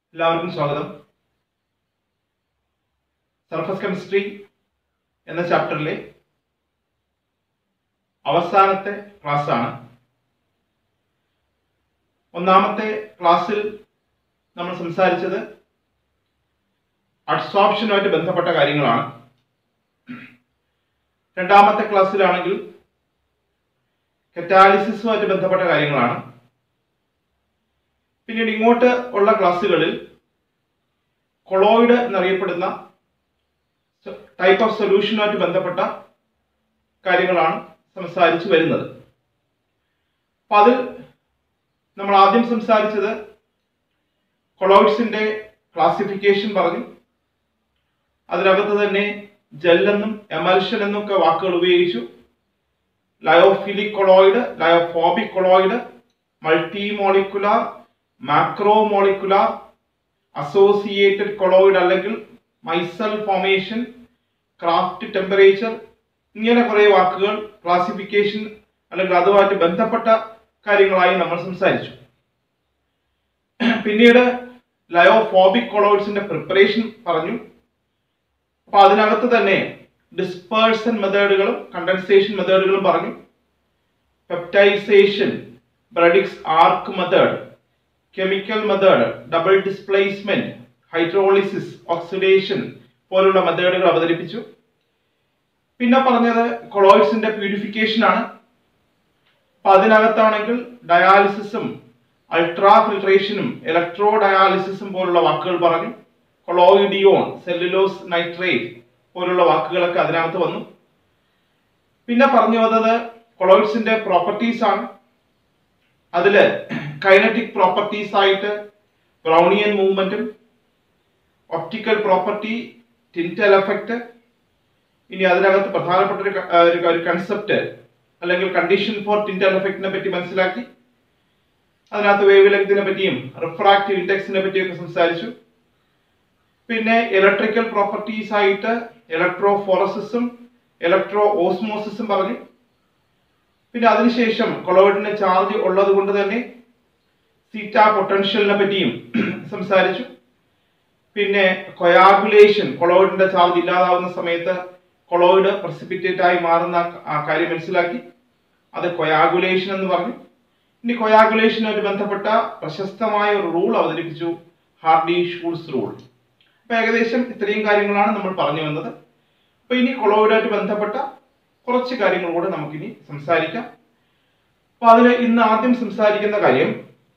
എല്ലാവർക്കും സ്വാഗതം surface chemistry എന്ന ചാപ്റ്ററിലെ അവസാനത്തെ ക്ലാസ് ആണ് ഒന്നാമത്തെ ക്ലാസ്സിൽ നമ്മൾ സംസാരിച്ചത് അഡ്സോപ്ഷനുമായിട്ട് ബന്ധപ്പെട്ട കാര്യങ്ങളാണ് രണ്ടാമത്തെ ക്ലാസ്സിലാണെങ്കിൽ കറ്റാലിസിസുമായിട്ട് ബന്ധപ്പെട്ട കാര്യങ്ങളാണ് പിന്നീട് ഇങ്ങോട്ട് ഉള്ള ക്ലാസ്സുകളിൽ കൊളോയിഡ് എന്നറിയപ്പെടുന്ന ടൈപ്പ് ഓഫ് സൊല്യൂഷനുമായിട്ട് ബന്ധപ്പെട്ട കാര്യങ്ങളാണ് സംസാരിച്ചു വരുന്നത് അപ്പൊ അതിൽ നമ്മൾ ആദ്യം സംസാരിച്ചത് കൊളോയിഡ്സിന്റെ ക്ലാസിഫിക്കേഷൻ പറഞ്ഞു അതിനകത്ത് തന്നെ ജെല്ലെന്നും എമൽഷൻ എന്നും ഒക്കെ വാക്കുകൾ ഉപയോഗിച്ചു lyophilic colloid lyophobic colloid multimolecular macromolecular associated colloid അല്ലെങ്കിൽ മൈസൽ ഫോമേഷൻ ക്രാഫ്റ്റ് ടെമ്പറേച്ചർ ഇങ്ങനെ കുറെ വാക്കുകൾ ക്ലാസിഫിക്കേഷൻ അല്ലെങ്കിൽ അതുമായിട്ട് ബന്ധപ്പെട്ട കാര്യങ്ങളായി നമ്മൾ സംസാരിച്ചു പിന്നീട് ലയോഫോബിക് കൊളോയിഡ്സിന്റെ പ്രിപ്പറേഷൻ പറഞ്ഞു അപ്പൊ അതിനകത്ത് തന്നെ ഡിസ്പേഴ്സൺ മെത്തേഡുകളും കണ്ടൻസേഷൻ മെത്തേഡുകളും പറഞ്ഞു peptization Bredig's arc method chemical method double displacement hydrolysis oxidation പോലുള്ള മെത്തേഡുകൾ അവതരിപ്പിച്ചു പിന്നെ പറഞ്ഞത് കൊളോയിഡ്സിന്റെ പ്യൂരിഫിക്കേഷൻ ആണ് അപ്പൊ അതിനകത്താണെങ്കിൽ ഡയാലിസിസും അൾട്രാ ഫിൽട്രേഷനും ഇലക്ട്രോ ഡയാലിസിസും പോലുള്ള വാക്കുകൾ പറഞ്ഞു കൊളോയിഡിയോൺ സെല്ലുലോസ് നൈട്രേറ്റ് പോലുള്ള വാക്കുകളൊക്കെ അതിനകത്ത് വന്നു പിന്നെ പറഞ്ഞു വന്നത് കൊളോയിഡ്സിന്റെ പ്രോപ്പർട്ടീസ് ആണ് അതില് കൈനറ്റിക് പ്രോപ്പർട്ടീസ് ആയിട്ട് ബ്രൗണിയൻ മൂവ്മെന്റും ഒപ്റ്റിക്കൽ പ്രോപ്പർട്ടി ടിൻറ്റൽ എഫക്റ്റ് ഇനി അതിനകത്ത് പ്രധാനപ്പെട്ട ഒരു ക- ഒരു ഒരു കൺസെപ്റ്റ് അല്ലെങ്കിൽ കണ്ടീഷൻ ഫോർ ടിൻറ്റൽ എഫക്റ്റിനെ പറ്റി മനസ്സിലാക്കി അതിനകത്ത് വേവ് ലെങ്തിനെ പറ്റിയും റിഫ്രാക്റ്റീവ് ഇൻഡെക്സിനെ പറ്റിയൊക്കെ സംസാരിച്ചു പിന്നെ ഇലക്ട്രിക്കൽ പ്രോപ്പർട്ടീസ് ആയിട്ട് ഇലക്ട്രോ ഫോറസിസും ഇലക്ട്രോ ഓസ്മോസിസും പറഞ്ഞു പിന്നെ അതിനുശേഷം കൊളോയിഡിന് ചാർജ് ഉള്ളത് കൊണ്ട് തന്നെ സീറ്റ പൊട്ടൻഷ്യലിനെ പറ്റിയും സംസാരിച്ചു പിന്നെ കൊയാഗുലേഷൻ കൊളോയിഡിന്റെ ചാർജ് ഇല്ലാതാവുന്ന സമയത്ത് കൊളോയിഡ് പ്രസിപ്പിറ്റേറ്റ് ആയി മാറുന്ന ആ കാര്യം മനസ്സിലാക്കി അത് കൊയാഗുലേഷൻ എന്ന് പറഞ്ഞു ഇനി കൊയാഗുലേഷനുമായിട്ട് ബന്ധപ്പെട്ട പ്രശസ്തമായ ഒരു റൂൾ അവതരിപ്പിച്ചു ഹാർഡി ഷൂൾസ് റൂൾ അപ്പൊ ഏകദേശം ഇത്രയും കാര്യങ്ങളാണ് നമ്മൾ പറഞ്ഞു വന്നത് അപ്പൊ ഇനി കൊളോയിഡായിട്ട് ബന്ധപ്പെട്ട കുറച്ച് കാര്യങ്ങൾ കൂടെ നമുക്കിനി സംസാരിക്കാം അപ്പൊ അതിൽ ഇന്ന് ആദ്യം സംസാരിക്കുന്ന കാര്യം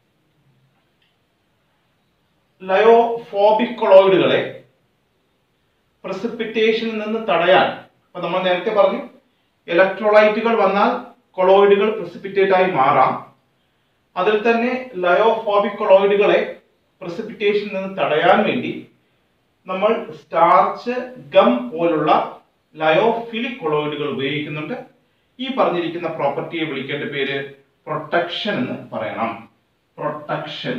ലയോഫോബിക് കൊളോയിഡുകളെ പ്രസിപ്പിറ്റേഷനിൽ നിന്ന് തടയാൻ അപ്പൊ നമ്മൾ നേരത്തെ പറഞ്ഞു ഇലക്ട്രോലൈറ്റുകൾ വന്നാൽ കൊളോയിഡുകൾ പ്രസിപ്പിറ്റേറ്റ് ആയി മാറാം അതിൽ തന്നെ ലയോഫോബിക് കൊളോയിഡുകളെ പ്രസിപ്പിറ്റേഷനിൽ നിന്ന് തടയാൻ വേണ്ടി നമ്മൾ സ്റ്റാർച്ച് ഗം പോലുള്ള ലയോഫിലിക് കൊളോയിഡുകൾ ഉപയോഗിക്കുന്നുണ്ട് ഈ പറഞ്ഞിരിക്കുന്ന പ്രോപ്പർട്ടിയെ വിളിക്കേണ്ട പേര് പ്രൊട്ടക്ഷൻ എന്ന് പറയണം പ്രൊട്ടക്ഷൻ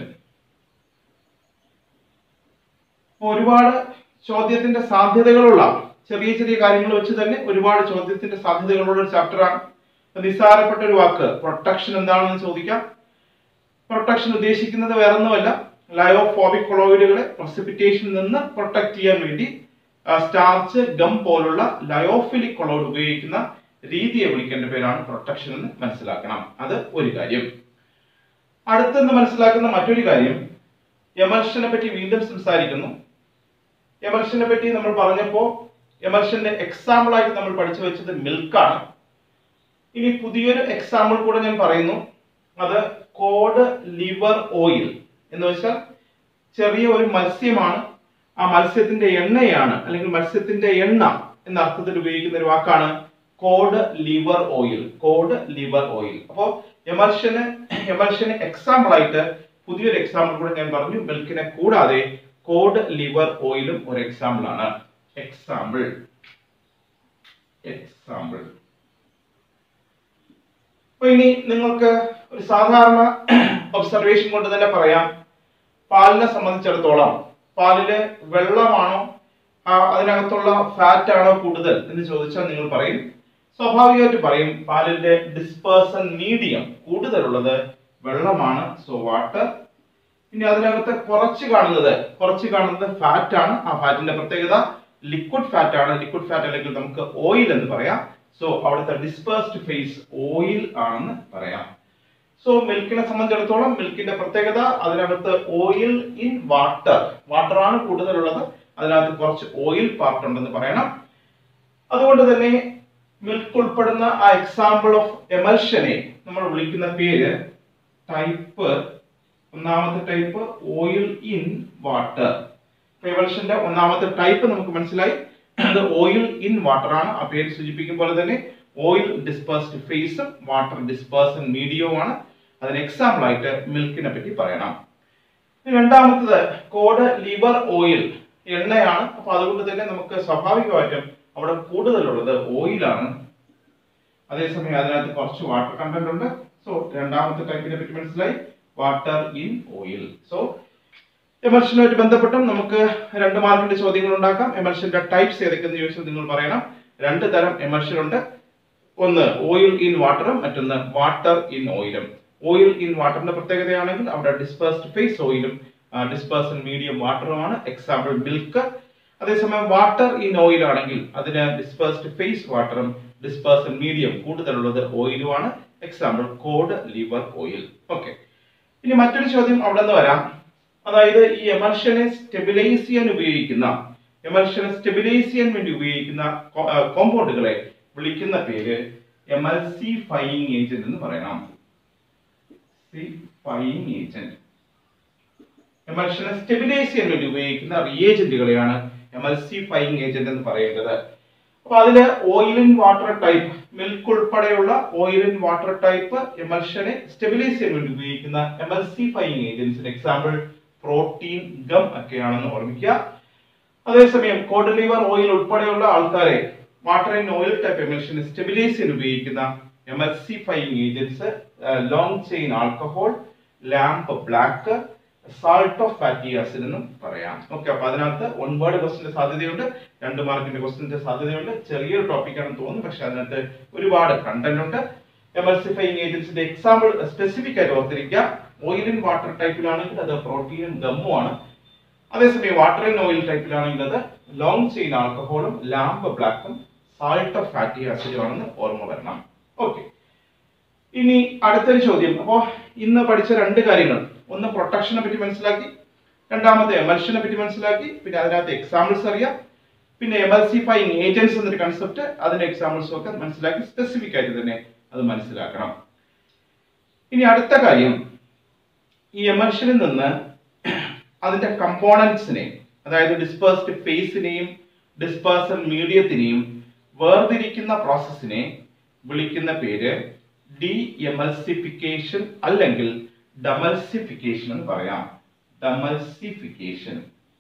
ഒരുപാട് ചോദ്യത്തിന്റെ സാധ്യതകളുള്ള ചെറിയ ചെറിയ കാര്യങ്ങൾ വെച്ച് തന്നെ ഒരുപാട് ചോദ്യത്തിന്റെ സാധ്യതകളുള്ള ഒരു ചാപ്റ്ററാണ് നിസ്സാരപ്പെട്ട ഒരു വാക്ക് പ്രൊട്ടക്ഷൻ എന്താണെന്ന് ചോദിക്കാം പ്രൊട്ടക്ഷൻ ഉദ്ദേശിക്കുന്നത് വേറൊന്നുമല്ല ലയോഫോബിക് കൊളോയിഡുകളെ പ്രസിപ്പിറ്റേഷനിൽ നിന്ന് പ്രൊട്ടക്ട് ചെയ്യാൻ വേണ്ടി സ്റ്റാർച്ച് ഗം പോലുള്ള ലയോഫിലിക് കൊളോയിഡ് ഉപയോഗിക്കുന്ന രീതിയെ വിളിക്കേണ്ട പേരാണ് പ്രൊട്ടക്ഷൻ എന്ന് മനസ്സിലാക്കണം അത് ഒരു കാര്യം അടുത്തെന്ന് മനസ്സിലാക്കുന്ന മറ്റൊരു കാര്യം എമൽഷനെ പറ്റി വീണ്ടും സംസാരിക്കുന്നു എമൽഷനെ പറ്റി നമ്മൾ പറഞ്ഞപ്പോൾ എമൽഷന്റെ എക്സാമ്പിൾ ആയിട്ട് നമ്മൾ പഠിച്ചു വെച്ചത് മിൽക്കാണ് ഇനി പുതിയൊരു എക്സാമ്പിൾ കൂടെ ഞാൻ പറയുന്നു അത് കോഡ് ലിവർ ഓയിൽ എന്ന് വെച്ചാൽ ചെറിയ ഒരു മത്സ്യമാണ് ആ മത്സ്യത്തിന്റെ എണ്ണയാണ് അല്ലെങ്കിൽ മത്സ്യത്തിന്റെ എണ്ണ എന്ന അർത്ഥത്തിൽ ഉപയോഗിക്കുന്ന ഒരു വാക്കാണ് cod liver oil cod liver oil അപ്പോൾ എമൽഷന് എമൽഷന് എക്സാമ്പിൾ ആയിട്ട് പുതിയൊരു എക്സാമ്പിൾ കൂടെ ഞാൻ പറഞ്ഞു മിൽക്കിനെ കൂടാതെ കോഡ് ലിവർ ഓയിലും ഒരു എക്സാമ്പിൾ ആണ് എക്സാമ്പിൾ എക്സാമ്പിൾ അപ്പൊ ഇനി നിങ്ങൾക്ക് ഒരു സാധാരണ ഒബ്സർവേഷൻ കൊണ്ട് തന്നെ പറയാം പാലിനെ സംബന്ധിച്ചിടത്തോളം പാലില് വെള്ളമാണോ ആ, അതിനകത്തുള്ള ഫാറ്റ് ആണോ കൂടുതൽ എന്ന് ചോദിച്ചാൽ നിങ്ങൾ പറയും സ്വാഭാവികമായിട്ട് പറയും പാലിന്റെ ഡിസ്പേഴ്സൺ മീഡിയം കൂടുതലുള്ളത് വെള്ളമാണ് സോ വാട്ടർ ഇനി അതിനകത്ത് കുറച്ച് കാണുന്നത് കുറച്ച് കാണുന്നത് ഫാറ്റ് ആണ് ആ ഫാറ്റിന്റെ പ്രത്യേകത ലിക്വിഡ് ഫാറ്റ് ആണ് ലിക്വിഡ് ഫാറ്റ് അല്ലെങ്കിൽ നമുക്ക് ഓയിൽ എന്ന് പറയാം സോ അവിടുത്തെ ഡിസ്പേഴ്സ്ഡ് ഫേസ് ഓയിൽ ആണെന്ന് പറയാം സോ മിൽക്കിനെ സംബന്ധിച്ചിടത്തോളം മിൽക്കിന്റെ പ്രത്യേകത അതിനകത്ത് ഓയിൽ ഇൻ വാട്ടർ വാട്ടർ ആണ് കൂടുതലുള്ളത് അതിനകത്ത് കുറച്ച് ഓയിൽ പാർട്ട് ഉണ്ടെന്ന് പറയണം അതുകൊണ്ട് തന്നെ മിൽക്ക് ഉൾപ്പെടുന്ന ആ എക്സാമ്പിൾ ഓഫ് എമൽഷനെ നമ്മൾ വിളിക്കുന്ന പേര് ടൈപ്പ് ഒന്നാമത്തെ ടൈപ്പ് ഓയിൽ ഇൻ വാട്ടർ എമൽഷന്റെ ഒന്നാമത്തെ ടൈപ്പ് നമുക്ക് മനസ്സിലായി അത് ഓയിൽ ഇൻ വാട്ടർ ആണ് ആ പേര് സൂചിപ്പിക്കും പോലെ തന്നെ ഓയിൽ ഡിസ്പേഴ്സ്ഡ് ഫേസും വാട്ടർ ഡിസ്പേഴ്സൺ മീഡിയവും ആണ് അതിന് എക്സാമ്പിൾ ആയിട്ട് മിൽക്കിനെ പറ്റി പറയണം ഇനി രണ്ടാമത്തത് കോഡ് ലിവർ ഓയിൽ എണ്ണയാണ് അപ്പൊ അതുകൊണ്ട് തന്നെ നമുക്ക് സ്വാഭാവികമായിട്ടും അവിടെ കൂടുതലുള്ളത് ഓയിലാണ് അതേസമയം അതിനകത്ത് കുറച്ച് വാട്ടർ കണ്ടന്റ് ഉണ്ട് സോ രണ്ടാമത്തെ ടൈപ്പിനെ പറ്റി മനസ്സിലായി വാട്ടർ ഇൻ ഓയിൽ സോ എമൽഷനുമായിട്ട് ബന്ധപ്പെട്ടും നമുക്ക് രണ്ട് മാർക്കിന്റെ ചോദ്യങ്ങൾ ഉണ്ടാക്കാം എമൽഷന്റെ ടൈപ്സ് ഏതൊക്കെയെന്ന് ചോദിച്ചാൽ നിങ്ങൾ പറയണം രണ്ട് തരം എമൽഷൻ ഉണ്ട് ഒന്ന് ഓയിൽ ഇൻ വാട്ടറും മറ്റൊന്ന് വാട്ടർ ഇൻ ഓയിലും ഓയിൽ ഇൻ വാട്ടറിന്റെ പ്രത്യേകതയാണെങ്കിൽ അവിടെ ഡിസ്പേഴ്സ്ഡ് ഫേസ് ഓയിലും ഡിസ്പേഴ്സൺ മീഡിയം വാട്ടറുമാണ് എക്സാമ്പിൾ മിൽക്ക് അതേസമയം വാട്ടർ ഇൻ ഓയിൽ ആണെങ്കിൽ അതിന് ഡിസ്പേഴ്സ്ഡ് ഫേസ് വാട്ടറും ഡിസ്പേഴ്സൺ മീഡിയം കൂടുതലുള്ളത് ഓയിലുമാണ് example cod liver oil okay ഇനി മറ്റൊരു ചോദ്യം അവിടെ നിന്ന് വരാം അതായത് ഈ എമൽഷനെ സ്റ്റെബിലൈസ് ചെയ്യാൻ ഉപയോഗിക്കുന്ന എമൽഷനെ സ്റ്റെബിലൈസ് ചെയ്യാൻ വേണ്ടി ഉപയോഗിക്കുന്ന കോമ്പൗണ്ടുകളെ വിളിക്കുന്ന പേര് എമൽസിഫയിങ് ഏജന്റ് എന്ന് പറയണം ഫയിങ് ഏജന്റ് എമൽഷനെ സ്റ്റെബിലൈസ് ചെയ്യാൻ വേണ്ടി ഉപയോഗിക്കുന്ന റിയേജന്റുകളെയാണ് എമൽസിഫയിങ് ഏജന്റ് എന്ന് പറയുന്നത് അപ്പൊ അതില് oil in water type milk ഉൾപ്പെടെയുള്ള ഓയിൽ ഇൻ വാട്ടർ ടൈപ്പ് എമൽഷനെ സ്റ്റെബിലൈസ് ചെയ്യാൻ വേണ്ടി ഉപയോഗിക്കുന്ന എമൽസിഫയിങ് ഏജൻസിന് എക്സാമ്പിൾ പ്രോട്ടീൻ ഗം ഒക്കെയാണെന്ന് ഓർമ്മിക്കുക അതേസമയം കോഡ് ലിവർ ഓയിൽ ഉൾപ്പെടെയുള്ള ആൾക്കാരെ വാട്ടർ ഇൻ ഓയിൽ ടൈപ്പ് എമൽഷനെ സ്റ്റെബിലൈസ് ചെയ്യാൻ ഉപയോഗിക്കുന്ന emulsifying agents long chain alcohol lamp black salt of fatty acid എന്നും പറയാം ഓക്കെ അപ്പൊ അതിനകത്ത് വൺ വേർഡ് ക്വസ്റ്റിന്റെ സാധ്യതയുണ്ട് രണ്ട് മാർക്കിന്റെ ക്വസ്റ്റിന്റെ സാധ്യതയുണ്ട് ചെറിയൊരു ടോപ്പിക് ആണെന്ന് തോന്നുന്നു പക്ഷെ അതിനകത്ത് ഒരുപാട് കണ്ടന്റ് ഉണ്ട് എമൽസിഫയിങ് ഏജൻസിന്റെ എക്സാമ്പിൾ സ്പെസിഫിക് ആയിട്ട് ഓർത്തിരിക്കുക ഓയിൽ ഇൻ വാട്ടർ ടൈപ്പിലാണെങ്കിൽ അത് പ്രോട്ടീനും ഗമ്മും ആണ് അതേസമയം വാട്ടർ ഇൻ ഓയിൽ ടൈപ്പിലാണെങ്കിൽ അത് ലോങ് ചെയിൻ ആൽക്കഹോളും ലാംബ് ബ്ലാക്കും സാൾട്ട് ഓഫ് ഫാറ്റി ആസിഡും ആണെന്ന് ഓർമ്മ വരണം ഓക്കെ ഇനി അടുത്തൊരു ചോദ്യം അപ്പോ ഇന്ന് പഠിച്ച രണ്ട് കാര്യങ്ങൾ ഒന്ന് പ്രൊട്ടക്ഷനെ പറ്റി മനസ്സിലാക്കി രണ്ടാമത്തെ എമൽഷനെ പറ്റി മനസ്സിലാക്കി പിന്നെ അതിനകത്ത് എക്സാമ്പിൾസ് അറിയാം പിന്നെ എമൽസിഫൈങ് ഏജൻസ് എന്നൊരു കൺസെപ്റ്റ് അതിന്റെ എക്സാമ്പിൾസും ഒക്കെ മനസ്സിലാക്കി സ്പെസിഫിക് ആയിട്ട് തന്നെ അത് മനസ്സിലാക്കണം ഇനി അടുത്ത കാര്യം ഈ എമൽഷനിൽ നിന്ന് അതിന്റെ കമ്പോണൻസിനെ അതായത് ഡിസ്പേഴ്സ്ഡ് ഫേസിനെയും ഡിസ്പേഴ്സൽ മീഡിയത്തിനെയും വേർതിരിക്കുന്ന പ്രോസസ്സിനെ വിളിക്കുന്ന പേര് ഡി എമൽസിഫിക്കേഷൻ അല്ലെങ്കിൽ ഡമൽസിഫിക്കേഷൻ എന്ന് പറയാം ഡമൽസിഫിക്കേഷൻ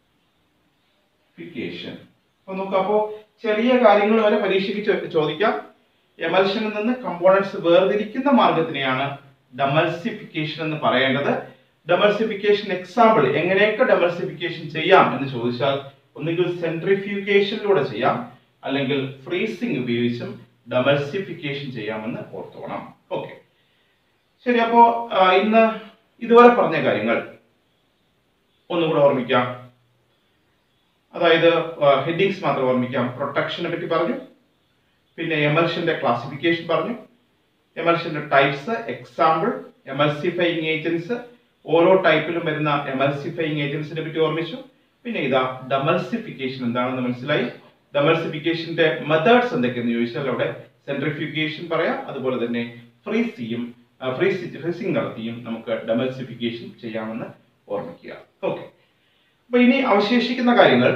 ഫിക്കേഷൻ അപ്പൊ നോക്കാം അപ്പോ ചെറിയ കാര്യങ്ങൾ വരെ പരീക്ഷയ്ക്ക് ചോ- ചോദിക്കാം എമൽഷനിൽ നിന്ന് കമ്പോണൻസ് വേർതിരിക്കുന്ന മാർഗത്തിനെയാണ് ഡമൽസിഫിക്കേഷൻ എന്ന് പറയേണ്ടത് ഡമൽസിഫിക്കേഷൻ എക്സാമ്പിൾ എങ്ങനെയൊക്കെ ഡമൽസിഫിക്കേഷൻ ചെയ്യാം എന്ന് ചോദിച്ചാൽ ഒന്നുകിൽ സെൻട്രിഫ്യൂഗേഷനിലൂടെ ചെയ്യാം അല്ലെങ്കിൽ ഫ്രീസിംഗ് ഉപയോഗിച്ചും ഡമൽസിഫിക്കേഷൻ ചെയ്യാമെന്ന് ഓർത്തോണം ഓക്കെ ശരി അപ്പോ ആ, ഇന്ന് ഇതുവരെ പറഞ്ഞ കാര്യങ്ങൾ ഒന്നുകൂടെ ഓർമ്മിക്കാം അതായത് ഹെഡിങ്സ് മാത്രം ഓർമ്മിക്കാം പ്രൊട്ടക്ഷനെ പറ്റി പറഞ്ഞു പിന്നെ എമൽഷന്റെ ക്ലാസിഫിക്കേഷൻ പറഞ്ഞു എമൽഷന്റെ ടൈപ്സ് എക്സാമ്പിൾ എമൽസിഫൈങ് ഏജൻസ് ഓരോ ടൈപ്പിലും വരുന്ന എമൽസിഫൈങ് ഏജൻസിനെ പറ്റി ഓർമ്മിച്ചു പിന്നെ ഇതാ ഡമൽസിഫിക്കേഷൻ എന്താണെന്ന് മനസ്സിലായി ഡമൽസിഫിക്കേഷന്റെ മെത്തേഡ്സ് എന്തൊക്കെയെന്ന് ചോദിച്ചാൽ അവിടെ സെൻട്രിഫ്യൂഗേഷൻ പറയാം അതുപോലെ തന്നെ ഫ്രീസ് ചെയ്യും ഫ്രീസ് ഫ്രീസിംഗ് നടത്തിയും നമുക്ക് ഡമൽസിഫിക്കേഷൻ ചെയ്യാമെന്ന് ഓർമ്മിക്കുക ഓക്കെ അപ്പൊ ഇനി അവശേഷിക്കുന്ന കാര്യങ്ങൾ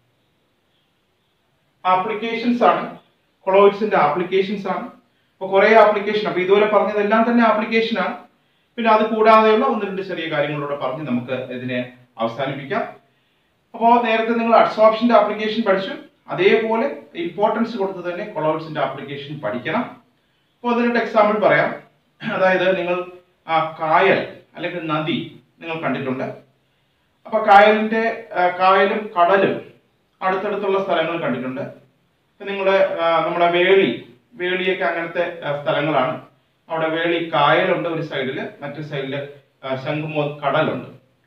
ആപ്ലിക്കേഷൻസ് ആണ് കൊളോയിഡ്സിന്റെ ആപ്ലിക്കേഷൻസ് ആണ് അപ്പൊ കുറെ ആപ്ലിക്കേഷൻ അപ്പൊ ഇതുവരെ പറഞ്ഞതെല്ലാം തന്നെ ആപ്ലിക്കേഷൻ ആണ് പിന്നെ അത് കൂടാതെയുള്ള ഒന്ന് രണ്ട് ചെറിയ കാര്യങ്ങളൂടെ പറഞ്ഞ് നമുക്ക് ഇതിനെ അവസാനിപ്പിക്കാം അപ്പോൾ നേരത്തെ നിങ്ങൾ അഡ്സോപ്ഷന്റെ ആപ്ലിക്കേഷൻ പഠിച്ചു അതേപോലെ ഇമ്പോർട്ടൻസ് കൊടുത്ത് തന്നെ കൊളോയിഡ്സിന്റെ ആപ്ലിക്കേഷൻ പഠിക്കണം അപ്പോൾ ഒന്ന് രണ്ട് എക്സാമ്പിൾ പറയാം അതായത് നിങ്ങൾ ആ കായൽ അല്ലെങ്കിൽ നദി നിങ്ങൾ കണ്ടിട്ടുണ്ട് അപ്പൊ കായലിന്റെ ആ, കായലും കടലും അടുത്തടുത്തുള്ള സ്ഥലങ്ങൾ കണ്ടിട്ടുണ്ട് ഇപ്പൊ നിങ്ങളുടെ ആ, നമ്മുടെ വേളി വേളിയൊക്കെ അങ്ങനത്തെ ആ, സ്ഥലങ്ങളാണ് അവിടെ വേളി കായലുണ്ട് ഒരു സൈഡില് മറ്റു സൈഡില് ശംഖുമോ കടലുണ്ട്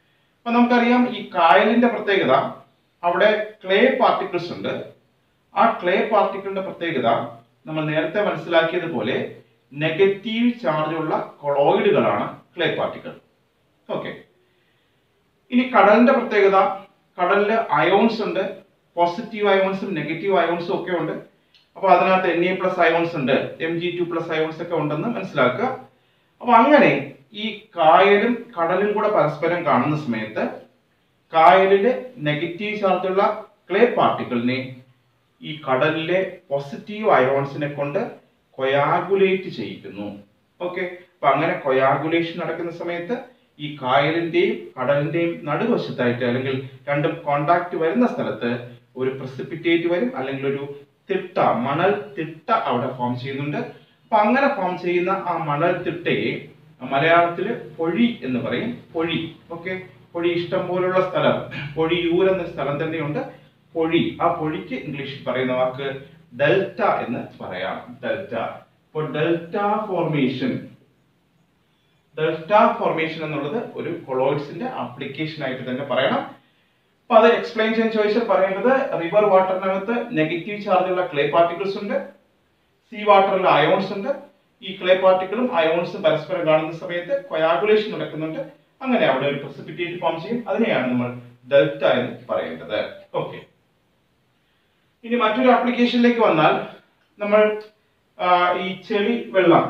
അപ്പൊ നമുക്കറിയാം ഈ കായലിന്റെ പ്രത്യേകത അവിടെ ക്ലേ പാർട്ടിക്കിൾസ് ഉണ്ട് ആ ക്ലേ പാർട്ടിക്കിളിന്റെ പ്രത്യേകത നമ്മൾ നേരത്തെ മനസ്സിലാക്കിയതുപോലെ നെഗറ്റീവ് ചാർജുള്ള കൊളോയിഡുകളാണ് ക്ലേ പാർട്ടിക്കിൾ ഓക്കെ ഇനി കടലിന്റെ പ്രത്യേകത കടലിൽ അയോൺസ് ഉണ്ട് പോസിറ്റീവ് അയോൺസും നെഗറ്റീവ് അയോൺസും ഒക്കെ ഉണ്ട് അപ്പോൾ അതിനകത്ത് എൻ എ പ്ലസ് അയോൺസ് ഉണ്ട് M G two plus ions ഒക്കെ ഉണ്ടെന്ന് മനസ്സിലാക്കുക അപ്പൊ അങ്ങനെ ഈ കായലും കടലും കൂടെ പരസ്പരം കാണുന്ന സമയത്ത് കായലിലെ നെഗറ്റീവ് ചാർജുള്ള ക്ലേ പാർട്ടിക്കിളിനെ ഈ കടലിലെ പോസിറ്റീവ് അയോൺസിനെ കൊണ്ട് കൊയാഗുലേറ്റ് ചെയ്യിക്കുന്നു ഓക്കെ അപ്പൊ അങ്ങനെ കൊയാഗുലേഷൻ നടക്കുന്ന സമയത്ത് ഈ കായലിന്റെയും കടലിന്റെയും നടുവശത്തായിട്ട് അല്ലെങ്കിൽ രണ്ടും കോണ്ടാക്ട് വരുന്ന സ്ഥലത്ത് ഒരു പ്രസിപ്പിറ്റേറ്റ് വരും അല്ലെങ്കിൽ ഒരു തിട്ട മണൽ തിട്ട അവിടെ ഫോം ചെയ്യുന്നുണ്ട് അപ്പൊ അങ്ങനെ ഫോം ചെയ്യുന്ന ആ മണൽ തിട്ടയെ മലയാളത്തില് പൊഴി എന്ന് പറയും പൊഴി ഓക്കെ പൊഴി ഇഷ്ടം പോലുള്ള സ്ഥലം പൊഴിയൂർ എന്ന സ്ഥലം തന്നെയുണ്ട് പൊഴി ആ പൊഴിക്ക് ഇംഗ്ലീഷിൽ പറയുന്ന വാക്ക് ഡെൽറ്റ എന്ന് പറയാം ഡെൽറ്റ ഇപ്പോൾ ഡെൽറ്റ ഫോർമേഷൻ ഡെൽറ്റ ഫോർമേഷൻ എന്നുള്ളത് ഒരു കൊളോയിഡ്സിന്റെ ആപ്ലിക്കേഷൻ ആയിട്ട് തന്നെ പറയണം അപ്പൊ അത് എക്സ്പ്ലെയിൻ ചെയ്യാൻ ചോദിച്ചാൽ പറയുന്നത് റിവർ വാട്ടറിനകത്ത് നെഗറ്റീവ് ചാർജുള്ള ക്ലേ പാർട്ടിക്കിൾസ് ഉണ്ട് സീ വാട്ടറിൽ അയോൺസ് ഉണ്ട് ഈ ക്ലേ പാർട്ടിക്കിളും അയോൺസും പരസ്പരം കാണുന്ന സമയത്ത് കൊയാഗുലേഷൻ നടക്കുന്നുണ്ട് അങ്ങനെ അവിടെ ഒരു പ്രസിപ്പിറ്റേറ്റ് ഫോം ചെയ്യും അതിനെയാണ് നമ്മൾ ഡെൽറ്റ എന്ന് പറയേണ്ടത് ഓക്കെ ഇനി മറ്റൊരു ആപ്ലിക്കേഷനിലേക്ക് വന്നാൽ നമ്മൾ ആ, ഈ ചെളി വെള്ളം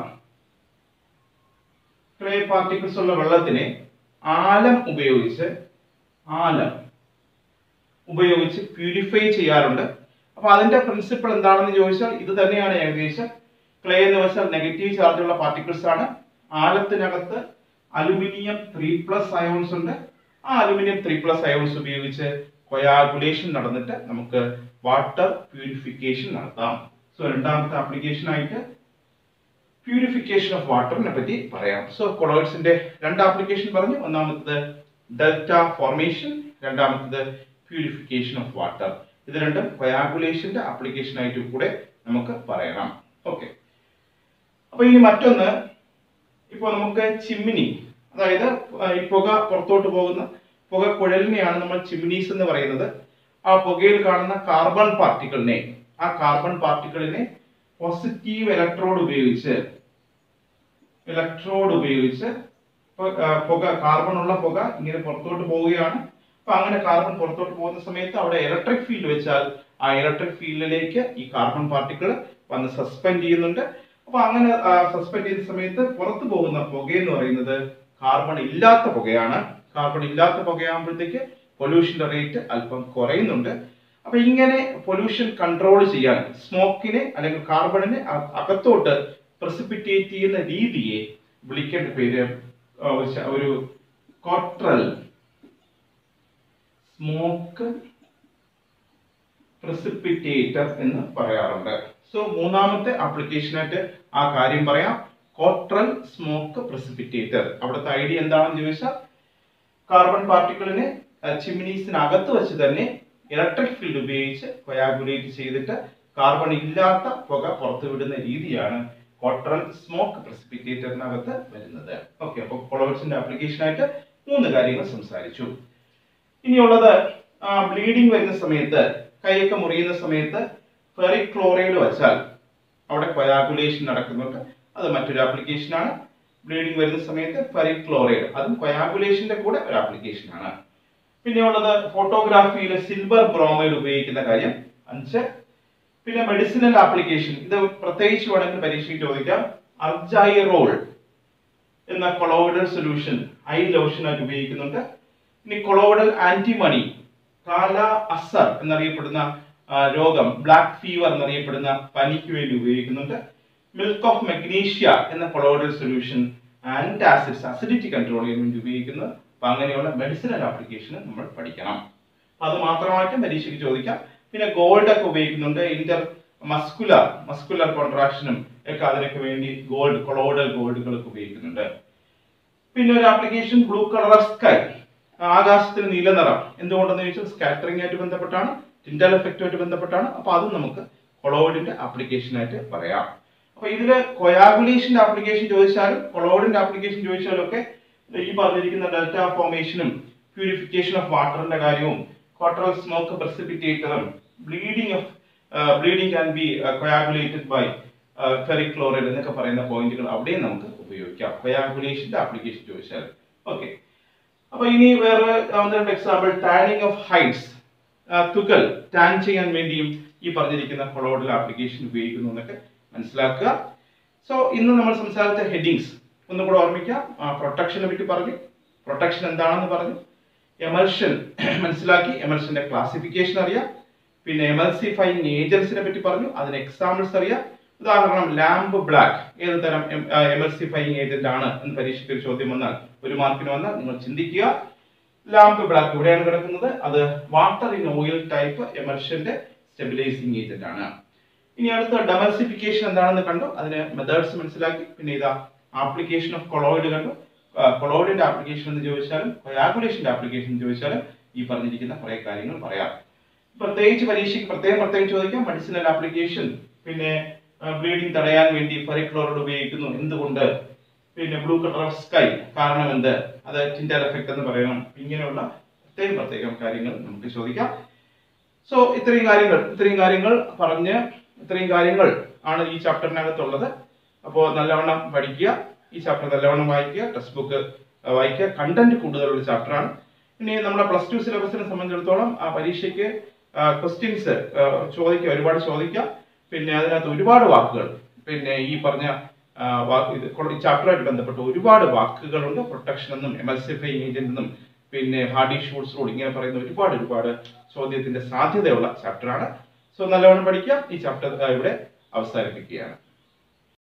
ക്ലേ പാർട്ടിക്കിൾസ് ഉള്ള വെള്ളത്തിനെ ആലം ഉപയോഗിച്ച് ആലം ഉപയോഗിച്ച് പ്യൂരിഫൈ ചെയ്യാറുണ്ട് അപ്പൊ അതിന്റെ പ്രിൻസിപ്പിൾ എന്താണെന്ന് ചോദിച്ചാൽ ഇത് തന്നെയാണ് ഏകദേശം ക്ലേ എന്ന് വെച്ചാൽ നെഗറ്റീവ് ചാർജുള്ള പാർട്ടിക്കിൾസ് ആണ് ആലത്തിനകത്ത് അലുമിനിയം ത്രീ പ്ലസ് അയോൺസ് ഉണ്ട് ആ അലുമിനിയം ത്രീ പ്ലസ് അയോൺസ് ഉപയോഗിച്ച് കൊയാഗുലേഷൻ നടന്നിട്ട് നമുക്ക് വാട്ടർ പ്യൂരിഫിക്കേഷൻ നടത്താം സോ രണ്ടാമത്തെ ആപ്ലിക്കേഷൻ ആയിട്ട് പ്യൂരിഫിക്കേഷൻ ഓഫ് വാട്ടറിനെ പറ്റി പറയാം സോ കൊളോയിഡ്സിന്റെ രണ്ട് ആപ്ലിക്കേഷൻ പറഞ്ഞു ഒന്നാമത്തത് ഡെൽറ്റ ഫോർമേഷൻ രണ്ടാമത്തത് പ്യൂരിഫിക്കേഷൻ ഓഫ് വാട്ടർ ഇത് രണ്ടും കൊയാഗുലേഷന്റെ ആപ്ലിക്കേഷൻ ആയിട്ട് കൂടെ നമുക്ക് പറയണം ഓക്കെ അപ്പൊ ഇനി മറ്റൊന്ന് ഇപ്പൊ നമുക്ക് ചിമ്മിനി അതായത് ആ, ഈ പുക പുറത്തോട്ട് പോകുന്ന പുക കുഴലിനെയാണ് നമ്മൾ ചിമ്മിനീസ് എന്ന് പറയുന്നത് ആ പുകയിൽ കാണുന്ന കാർബൺ പാർട്ടിക്കിളിനെ ആ കാർബൺ പാർട്ടിക്കിളിനെ പോസിറ്റീവ് ഇലക്ട്രോഡ് ഉപയോഗിച്ച് ഇലക്ട്രോഡ് ഉപയോഗിച്ച് ഇപ്പൊ, ആ, പുക കാർബൺ ഉള്ള പുക ഇങ്ങനെ പുറത്തോട്ട് പോവുകയാണ് അപ്പൊ അങ്ങനെ കാർബൺ പുറത്തോട്ട് പോകുന്ന സമയത്ത് അവിടെ ഇലക്ട്രിക് ഫീൽഡ് വെച്ചാൽ ആ ഇലക്ട്രിക് ഫീൽഡിലേക്ക് ഈ കാർബൺ പാർട്ടിക്കിൾ വന്ന് സസ്പെൻഡ് ചെയ്യുന്നുണ്ട് അപ്പൊ അങ്ങനെ സസ്പെൻഡ് ചെയ്യുന്ന സമയത്ത് പുറത്തു പോകുന്ന പുക എന്ന് പറയുന്നത് കാർബൺ ഇല്ലാത്ത പുകയാണ് കാർബൺ ഇല്ലാത്ത പുകയാകുമ്പോഴത്തേക്ക് പൊല്യൂഷന്റെ റേറ്റ് അല്പം കുറയുന്നുണ്ട് അപ്പൊ ഇങ്ങനെ പൊല്യൂഷൻ കൺട്രോൾ ചെയ്യാൻ സ്മോക്കിനെ അല്ലെങ്കിൽ കാർബണിനെ അ- അകത്തോട്ട് പ്രസിപ്പിറ്റേറ്റ് ചെയ്യുന്ന രീതിയെ വിളിക്കേണ്ട പേര് ആ, ഒരു ശ- ഒരു കോട്രൽ സ്മോക്ക് പ്രസിപ്പിറ്റേറ്റർ എന്ന് പറയാറുണ്ട് സോ മൂന്നാമത്തെ ആപ്ലിക്കേഷനായിട്ട് ആ കാര്യം പറയാം കോട്രൽ സ്മോക്ക് പ്രസിപ്പിറ്റേറ്റർ അവിടുത്തെ ഐഡിയ എന്താണെന്ന് ചോദിച്ചാൽ കാർബൺ പാർട്ടിക്കിളിനെ ചിമ്മിനീസിനകത്ത് വെച്ച് തന്നെ ഇലക്ട്രിക് ഫീൽഡ് ഉപയോഗിച്ച് കൊയാഗുലേറ്റ് ചെയ്തിട്ട് കാർബൺ ഇല്ലാത്ത പുക പുറത്തുവിടുന്ന രീതിയാണ് കോട്രൽ സ്മോക്ക് പ്രസിപ്പിറ്റേറ്ററിനകത്ത് വരുന്നത് ഓക്കെ അപ്പോൾ കൊളോയിഡ്സിന്റെ ആപ്ലിക്കേഷൻ ആയിട്ട് മൂന്ന് കാര്യങ്ങൾ സംസാരിച്ചു ഇനിയുള്ളത് ബ്ലീഡിങ് വരുന്ന സമയത്ത് കൈയൊക്കെ മുറിയുന്ന സമയത്ത് ഫെറിക് ക്ലോറൈഡ് വെച്ചാൽ അവിടെ കൊയാഗുലേഷൻ നടക്കുന്നുണ്ട് അത് മറ്റൊരു ആപ്ലിക്കേഷൻ ആണ് ബ്ലീഡിങ് വരുന്ന സമയത്ത് ഫെറിക് ക്ലോറൈഡ് അതും കൊയാഗുലേഷന്റെ കൂടെ ഒരു ആപ്ലിക്കേഷൻ ആണ് പിന്നെയുള്ളത് ഫോട്ടോഗ്രാഫിയിൽ സിൽവർ ബ്രോമൈഡ് ഉപയോഗിക്കുന്ന കാര്യം അഞ്ച് പിന്നെ മെഡിസിനൽ ആപ്ലിക്കേഷൻ ഇത് പ്രത്യേകിച്ച് വേണമെങ്കിൽ പരീക്ഷയ്ക്ക് ചോദിക്കാം അർജൈറോൾ എന്ന കൊളോയിഡൽ സൊല്യൂഷൻ ഐ ലോഷനായിട്ട് ഉപയോഗിക്കുന്നുണ്ട് ഇനി കൊളോയിഡൽ ആന്റിമണി കാല അസർ എന്നറിയപ്പെടുന്ന ആ, രോഗം ബ്ലാക്ക് ഫീവർ എന്നറിയപ്പെടുന്ന പനിക്ക് വേണ്ടി ഉപയോഗിക്കുന്നുണ്ട് മിൽക്ക് ഓഫ് മഗ്നീഷ്യ എന്ന colloidal solution antacids acidity control ചെയ്യാൻ വേണ്ടി ഉപയോഗിക്കുന്നത് അപ്പൊ അങ്ങനെയുള്ള മെഡിസിനൽ ആപ്ലിക്കേഷൻ നമ്മൾ പഠിക്കണം അപ്പൊ അത് മാത്രമായിട്ട് പരീക്ഷയ്ക്ക് ചോദിക്കാം പിന്നെ ഗോൾഡ് ഒക്കെ ഉപയോഗിക്കുന്നുണ്ട് ഇന്റർ മസ്കുലർ മസ്കുലർ കോൺട്രാക്ഷനും ഒക്കെ അതിനൊക്കെ വേണ്ടി ഗോൾഡ് കൊളോയിഡൽ ഗോൾഡുകളൊക്കെ ഉപയോഗിക്കുന്നുണ്ട് പിന്നെ ഒരു application blue colour of sky ആകാശത്തിന് നീല നിറം എന്തുകൊണ്ടെന്ന് ചോദിച്ചാൽ സ്കാറ്ററിംഗ് ആയിട്ട് ബന്ധപ്പെട്ടാണ് ടിൻഡൽ എഫക്റ്റുമായിട്ട് ബന്ധപ്പെട്ടാണ് അപ്പൊ അതും നമുക്ക് കൊളോയിഡിന്റെ ആപ്ലിക്കേഷൻ ആയിട്ട് പറയാം അപ്പൊ ഇതില് കൊയാഗുലേഷന്റെ ആപ്ലിക്കേഷൻ ചോദിച്ചാലും കൊളോയിഡിന്റെ ആപ്ലിക്കേഷൻ ചോദിച്ചാലും ഒക്കെ ഈ പറഞ്ഞിരിക്കുന്ന ഡെൽറ്റ ഫോർമേഷനും പ്യൂരിഫിക്കേഷൻ ഓഫ് വാട്ടറിന്റെ കാര്യവും കോട്ടറൽ സ്മോക്ക് പ്രസിപ്പിറ്റേറ്ററും bleeding of bleeding can be coagulated by ferric chloride എന്നൊക്കെ പറയുന്ന പോയിന്റുകൾ അവിടെയും നമുക്ക് ഉപയോഗിക്കാം കൊയാഗുലേഷന്റെ ആപ്ലിക്കേഷൻ ചോദിച്ചാൽ ഓക്കെ അപ്പൊ ഇനി വേറെ ഒന്ന് രണ്ട് എക്സാമ്പിൾ ടാനിങ് ഓഫ് ഹൈറ്റ്സ് തുകൽ ടാൻ ചെയ്യാൻ വേണ്ടിയും ഈ പറഞ്ഞിരിക്കുന്ന കൊളോഡിൽ ആപ്ലിക്കേഷൻ ഉപയോഗിക്കുന്നു എന്നൊക്കെ മനസ്സിലാക്കുക സോ ഇന്ന് നമ്മൾ സംസാരിച്ച ഹെഡിങ്സ് ഒന്നും കൂടെ ഓർമ്മിക്കാം പ്രൊട്ടക്ഷനെ പറ്റി പറഞ്ഞു പ്രൊട്ടക്ഷൻ എന്താണെന്ന് പറഞ്ഞു എമൽഷൻ മനസ്സിലാക്കി എമൽഷന്റെ ക്ലാസിഫിക്കേഷൻ അറിയാം പിന്നെ എമൽസിഫൈങ് ഏജൻസിനെ പറ്റി പറഞ്ഞു അതിന് എക്സാമ്പിൾസ് അറിയാം ഉദാഹരണം ലാമ്പ് ബ്ലാക്ക് ഏത് തരം എമൽസിഫൈങ് ഏജന്റ് ആണ് എന്ന് പരീക്ഷയ്ക്ക് ഒരു ചോദ്യം വന്നാൽ ഒരു മാർക്കിന് വന്നാൽ നിങ്ങൾ ചിന്തിക്കുക ലാമ്പ് ബ്ലാക്ക് ഇവിടെയാണ് കിടക്കുന്നത് അത് വാട്ടർ ഇൻ ഓയിൽ ടൈപ്പ് എമൽഷന്റെ സ്റ്റെബിലൈസിങ് ഏജന്റ് ആണ് ഇനി അടുത്ത ഡെമൽസിഫിക്കേഷൻ എന്താണെന്ന് കണ്ടു അതിന് മെത്തേഡ്സ് മനസ്സിലാക്കി പിന്നെ ഇതാ ആപ്ലിക്കേഷൻ ഓഫ് കൊളോയിഡ് കണ്ടു കൊളോയിഡിന്റെ ആപ്ലിക്കേഷൻ എന്ന് ചോദിച്ചാലും കൊയാഗുലേഷന്റെ ആപ്ലിക്കേഷൻ എന്ന് ചോദിച്ചാലും ഈ പറഞ്ഞിരിക്കുന്ന കുറെ കാര്യങ്ങൾ പറയാം പ്രത്യേകിച്ച് പരീക്ഷയ്ക്ക് പ്രത്യേകം പ്രത്യേകം ചോദിക്കാം മെഡിസിനൽ ആപ്ലിക്കേഷൻ പിന്നെ ബ്ലീഡിംഗ് തടയാൻ വേണ്ടി ഫെറിക്ലോറൈഡ് ഉപയോഗിക്കുന്നു എന്തുകൊണ്ട് പിന്നെ ബ്ലൂ കളർ ഓഫ് സ്കൈ കാരണം എന്ത് അത് ടിൻഡർ എഫക്ട് എന്ന് പറയണം ഇങ്ങനെയുള്ള പ്രത്യേകം പ്രത്യേകം കാര്യങ്ങൾ നമുക്ക് ചോദിക്കാം സോ ഇത്രയും കാര്യങ്ങൾ ഇത്രയും കാര്യങ്ങൾ പറഞ്ഞ് ഇത്രയും കാര്യങ്ങൾ ആണ് ഈ ചാപ്റ്ററിനകത്തുള്ളത് അപ്പോൾ നല്ലവണ്ണം പഠിക്കുക ഈ ചാപ്റ്റർ നല്ലവണ്ണം വായിക്കുക ടെക്സ്റ്റ് ബുക്ക് വായിക്കുക കണ്ടന്റ് കൂടുതലുള്ള ചാപ്റ്ററാണ് ഇനി നമ്മുടെ പ്ലസ് ടു സിലബസിനെ സംബന്ധിച്ചിടത്തോളം ആ പരീക്ഷയ്ക്ക് ക്വസ്റ്റ്യൻസ് ചോദിക്കുക ഒരുപാട് ചോദിക്കാം പിന്നെ അതിനകത്ത് ഒരുപാട് വാക്കുകൾ പിന്നെ ഈ പറഞ്ഞ ആ, വാക്ക് ഇത് കൊ- ഈ ചാപ്റ്ററുമായിട്ട് ബന്ധപ്പെട്ട് ഒരുപാട് വാക്കുകളുണ്ട് പ്രൊട്ടക്ഷൻ എന്നും എമൽസിഫൈങ് ഏജന്റ് എന്നും പിന്നെ ഹാർഡി ഷൂട്ട്സ് റൂൾ ഇങ്ങനെ പറയുന്ന ഒരുപാട് ഒരുപാട് ചോദ്യത്തിന്റെ സാധ്യതയുള്ള ചാപ്റ്ററാണ് സോ നല്ലവണ്ണം പഠിക്കാം ഈ ചാപ്റ്റർ ഇവിടെ അവസാനിപ്പിക്കുകയാണ്